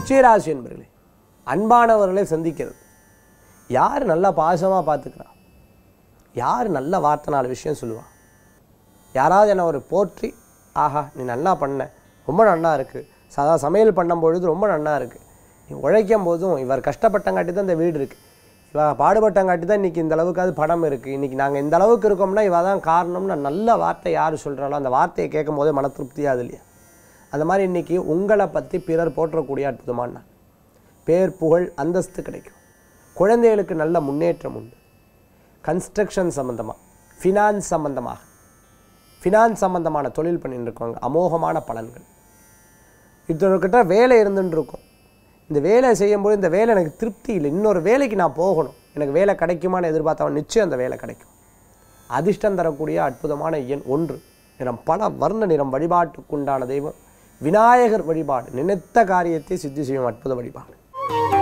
விருச்சிகராசி என்பர்களே அன்பானவர்களை சந்திக்கிறது யார் நல்லா பாசமாக பார்த்துக்கிறா யார் நல்ல வார்த்தை நாலு விஷயம் சொல்லுவா யாராவது என்னை ஒரு போற்றி ஆஹா நீ நல்லா பண்ண ரொம்ப நல்லா இருக்குது சதா சமையல் பண்ணும் பொழுது ரொம்ப நல்லா இருக்குது நீ உழைக்கும் போதும் இவர் கஷ்டப்பட்டங்காட்டி தான் இந்த வீடு இருக்குது இவ பாடுபட்டங்காட்டி தான் இன்றைக்கி இந்த அளவுக்காவது படம் இருக்குது இன்றைக்கி நாங்கள் இந்த அளவுக்கு இருக்கோம்னா இவ தான் காரணம்னு நல்ல வார்த்தை யார் சொல்கிறாளோ அந்த வார்த்தையை கேட்கும் போதே மன திருப்தியாது இல்லையா அந்த மாதிரி இன்றைக்கி உங்களை பற்றி பிறர் போற்றக்கூடிய அற்புதமான நாள் பேர் புகழ் அந்தஸ்து கிடைக்கும் குழந்தைகளுக்கு நல்ல முன்னேற்றம் உண்டு கன்ஸ்ட்ரக்ஷன் சம்மந்தமாக ஃபினான்ஸ் சம்மந்தமாக ஃபினான்ஸ் சம்மந்தமான தொழில் பண்ணிட்டு இருக்கவங்க அமோகமான பலன்கள் இதற்கிட்ட வேலை இருந்துட்டு இருக்கும் இந்த வேலை செய்யும்போது இந்த வேலை எனக்கு திருப்தி இல்லை இன்னொரு வேலைக்கு நான் போகணும் எனக்கு வேலை கிடைக்குமான்னு எதிர்பார்த்தவன் நிச்சயம் அந்த வேலை கிடைக்கும் அதிர்ஷ்டம் தரக்கூடிய அற்புதமான எண் ஒன்று நிறம் பல வர்ண நிறம் வழிபாட்டுக்குண்டான தெய்வம் விநாயகர் வழிபாடு நினைத்த காரியத்தை சித்தி செய்யும் அற்புத வழிபாடு